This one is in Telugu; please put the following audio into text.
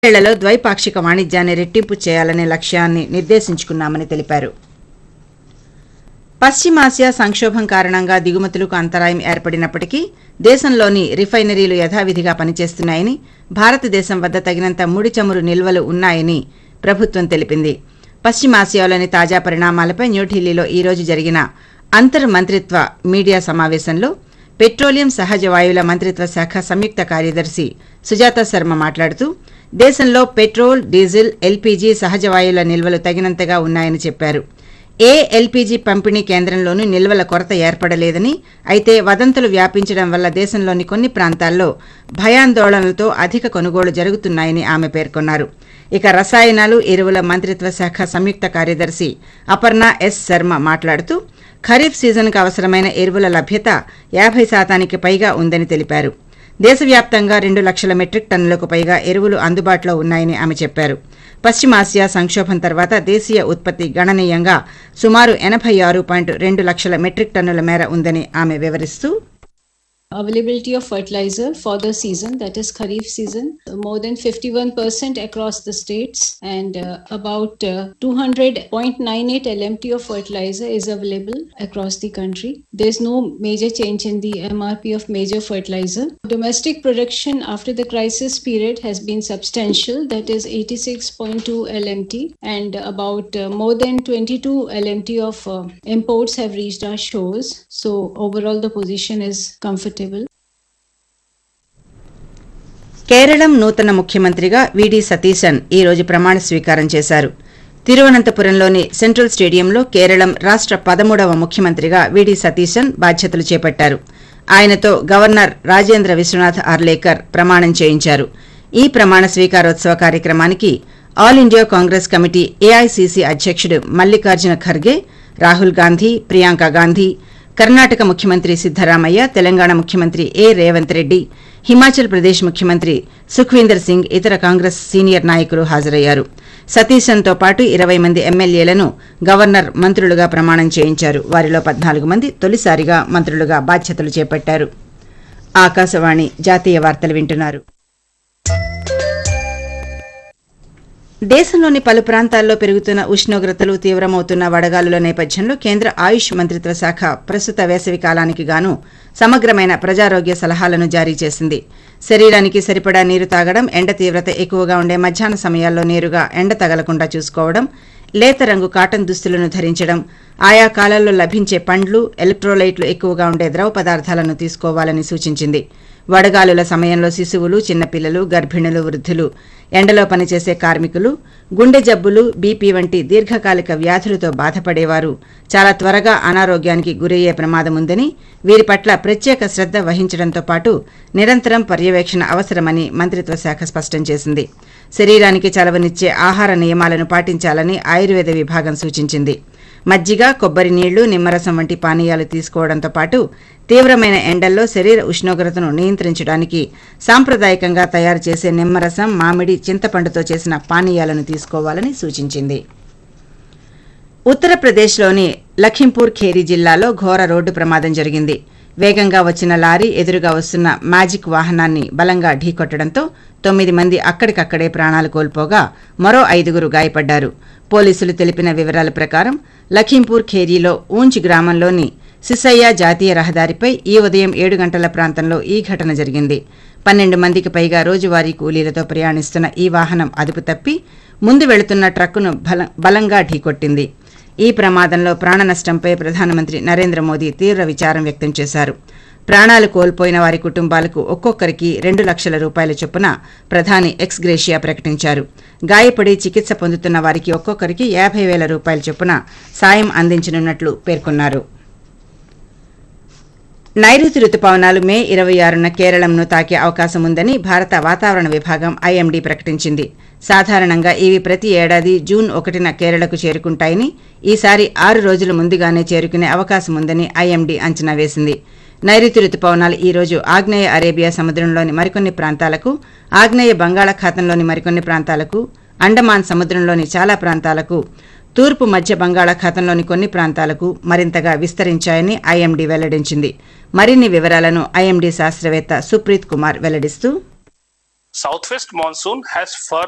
ఏళ్లలో ద్వైపాక్షిక వాణిజ్యాన్ని రెట్టింపు చేయాలనే లక్ష్యాన్ని నిర్దేశించుకున్నామని తెలిపారు పశ్చిమాసియా సంక్షోభం కారణంగా దిగుమతులకు అంతరాయం ఏర్పడినప్పటికీ దేశంలోని రిఫైనరీలు యథావిధిగా పనిచేస్తున్నాయని భారతదేశం వద్ద తగినంత ముడి చమురు నిల్వలు ఉన్నాయని ప్రభుత్వం తెలిపింది పశ్చిమాసియాలోని తాజా పరిణామాలపై న్యూఢిల్లీలో ఈ రోజు జరిగిన అంతర్ మంత్రిత్వ మీడియా సమావేశంలో పెట్రోలియం సహజ వాయువుల మంత్రిత్వ శాఖ సంయుక్త కార్యదర్శి సుజాత శర్మ మాట్లాడుతూ దేశంలో పెట్రోల్ డీజిల్ ఎల్పీజీ సహజ వాయువుల నిల్వలు తగినంతగా ఉన్నాయని చెప్పారు ఏ ఎల్పీజీ పంపిణీ కేంద్రంలోనూ నిల్వల కొరత ఏర్పడలేదని అయితే వదంతులు వ్యాపించడం వల్ల దేశంలోని కొన్ని ప్రాంతాల్లో భయాందోళనలతో అధిక కొనుగోలు జరుగుతున్నాయని ఆమె పేర్కొన్నారు ఇక రసాయనాలు ఎరువుల మంత్రిత్వ శాఖ సంయుక్త కార్యదర్శి అపర్ణ ఎస్ శర్మ మాట్లాడుతూ ఖరీఫ్ సీజన్కు అవసరమైన ఎరువుల లభ్యత యాభై శాతానికి పైగా ఉందని తెలిపారు దేశవ్యాప్తంగా రెండు లక్షల మెట్రిక్ టన్నులకు పైగా ఎరువులు అందుబాటులో ఉన్నాయని ఆమె చెప్పారు పశ్చిమాసియా సంక్షోభం తర్వాత దేశీయ ఉత్పత్తి గణనీయంగా సుమారు ఎనభై ఆరు పాయింట్ రెండు లక్షల మెట్రిక్ టన్నుల మేర ఉందని ఆమె వివరిస్తూ availability of fertilizer for the season that is kharif season more than 51% across the states and uh, about uh, 200.98 lmt of fertilizer is available across the country there's no major change in the mrp of major fertilizer domestic production after the crisis period has been substantial that is 86.2 lmt and about uh, more than 22 lmt of uh, imports have reached our shores so overall the position is comfortable కేరళం నూతన ముఖ్యమంత్రిగా విడి సతీశన్ ఈ రోజు ప్రమాణ స్వీకారం చేశారు తిరువనంతపురంలోని సెంట్రల్ స్టేడియంలో కేరళం రాష్ట్ర పదమూడవ ముఖ్యమంత్రిగా విడి సతీశన్ బాధ్యతలు చేపట్టారు ఆయనతో గవర్నర్ రాజేంద్ర విశ్వనాథ్ ఆర్లేకర్ ప్రమాణం చేయించారు ఈ ప్రమాణ స్వీకారోత్సవ కార్యక్రమానికి all India Congress committee AICC అధ్యక్షుడు మల్లికార్జున ఖర్గే రాహుల్ గాంధీ ప్రియాంక గాంధీ కర్ణాటక ముఖ్యమంత్రి సిద్దరామయ్య తెలంగాణ ముఖ్యమంత్రి ఏ రేవంత్ రెడ్డి హిమాచల్ ప్రదేశ్ ముఖ్యమంత్రి సుఖ్వీందర్ సింగ్ ఇతర కాంగ్రెస్ సీనియర్ నాయకులు హాజరయ్యారు సతీశన్తో పాటు ఇరవై మంది ఎమ్మెల్యేలను గవర్నర్ మంత్రులుగా ప్రమాణం చేయించారు వారిలో పద్నాలుగు మంది తొలిసారిగా మంత్రులుగా బాధ్యతలు చేపట్టారు ఆకాశవాణి జాతీయ వార్తలు వింటున్నారు దేశంలోని పలు ప్రాంతాల్లో పెరుగుతున్న ఉష్ణోగ్రతలు తీవ్రమవుతున్న వడగాలుల నేపథ్యంలో కేంద్ర ఆయుష్ మంత్రిత్వ శాఖ ప్రస్తుత వేసవి కాలానికి గాను సమగ్రమైన ప్రజారోగ్య సలహాలను జారీ చేసింది శరీరానికి సరిపడా నీరు తాగడం ఎండ తీవ్రత ఎక్కువగా ఉండే మధ్యాహ్న సమయాల్లో నేరుగా ఎండ తగలకుండా చూసుకోవడం లేత రంగు కాటన్ దుస్తులను ధరించడం ఆయా కాలాల్లో లభించే పండ్లు ఎలక్ట్రోలైట్లు ఎక్కువగా ఉండే ద్రవ పదార్థాలను తీసుకోవాలని సూచించింది వడగాలుల సమయంలో శిశువులు చిన్నపిల్లలు గర్భిణులు వృద్ధులు ఎండలో పనిచేసే కార్మికులు గుండె జబ్బులు బీపీ వంటి దీర్ఘకాలిక వ్యాధులతో బాధపడేవారు చాలా త్వరగా అనారోగ్యానికి గురయ్యే ప్రమాదం ఉందని వీరి పట్ల ప్రత్యేక శ్రద్ధ వహించడంతో పాటు నిరంతరం పర్యవేక్షణ అవసరమని మంత్రిత్వ శాఖ స్పష్టం చేసింది శరీరానికి చలవనిచ్చే ఆహార నియమాలను పాటించాలని ఆయుర్వేద విభాగం సూచించింది మజ్జిగ కొబ్బరి నీళ్లు నిమ్మరసం వంటి పానీయాలు తీసుకోవడంతో పాటు తీవ్రమైన ఎండల్లో శరీర ఉష్ణోగ్రతను నియంత్రించడానికి సాంప్రదాయకంగా తయారు చేసే నిమ్మరసం మామిడి చింతపండుతో చేసిన పానీయాలను తీసుకోవాలని సూచించింది ఉత్తరప్రదేశ్లోని లఖింపూర్ ఖేరీ జిల్లాలో ఘోర రోడ్డు ప్రమాదం జరిగింది వేగంగా వచ్చిన లారీ ఎదురుగా వస్తున్న మ్యాజిక్ వాహనాన్ని బలంగా ఢీకొట్టడంతో తొమ్మిది మంది అక్కడికక్కడే ప్రాణాలు కోల్పోగా మరో ఐదుగురు గాయపడ్డారు పోలీసులు తెలిపిన వివరాల ప్రకారం లఖింపూర్ ఖేరీలో ఊంచ్ గ్రామంలోని సిసయ్య జాతీయ రహదారిపై ఈ ఉదయం ఏడు గంటల ప్రాంతంలో ఈ ఘటన జరిగింది పన్నెండు మందికి పైగా రోజువారీ కూలీలతో ప్రయాణిస్తున్న ఈ వాహనం అదుపు తప్పి ముందు వెళుతున్న ట్రక్కును బల- బలంగా ఢీకొట్టింది ఈ ప్రమాదంలో ప్రాణ నష్టంపై ప్రధానమంత్రి నరేంద్ర మోదీ తీవ్ర విచారం వ్యక్తం చేశారు ప్రాణాలు కోల్పోయిన వారి కుటుంబాలకు ఒక్కొక్కరికి రెండు లక్షల రూపాయల చొప్పున ప్రధాని ఎక్స్ గ్రేషియా ప్రకటించారు గాయపడి చికిత్స పొందుతున్న వారికి ఒక్కొక్కరికి యాభై వేల రూపాయల చొప్పున సాయం అందించనున్నట్లు పేర్కొన్నారు నైరుతి రుతుపవనాలు మే ఇరవై ఆరున కేరళంను తాకే అవకాశం ఉందని భారత వాతావరణ విభాగం ఐఎండీ ప్రకటించింది సాధారణంగా ఇవి ప్రతి ఏడాది జూన్ ఒకటిన కేరళకు చేరుకుంటాయని ఈసారి ఆరు రోజుల ముందుగానే చేరుకునే అవకాశం ఉందని ఐఎండీ అంచనా వేసింది నైరుతి రుతుపవనాలు ఈ రోజు ఆగ్నేయ అరేబియా సముద్రంలోని మరికొన్ని ప్రాంతాలకు ఆగ్నేయ బంగాళాఖాతంలోని మరికొన్ని ప్రాంతాలకు అండమాన్ సముద్రంలోని చాలా ప్రాంతాలకు తూర్పు మధ్య బంగాళాఖాతంలోని కొన్ని ప్రాంతాలకు మరింతగా విస్తరించాయని ఐఎండీ వెల్లడించింది మరిన్ని వివరాలను ఐఎండీ శాస్త్రవేత్త Supreet Kumar వెల్లడిస్తూ Southwest monsoon has further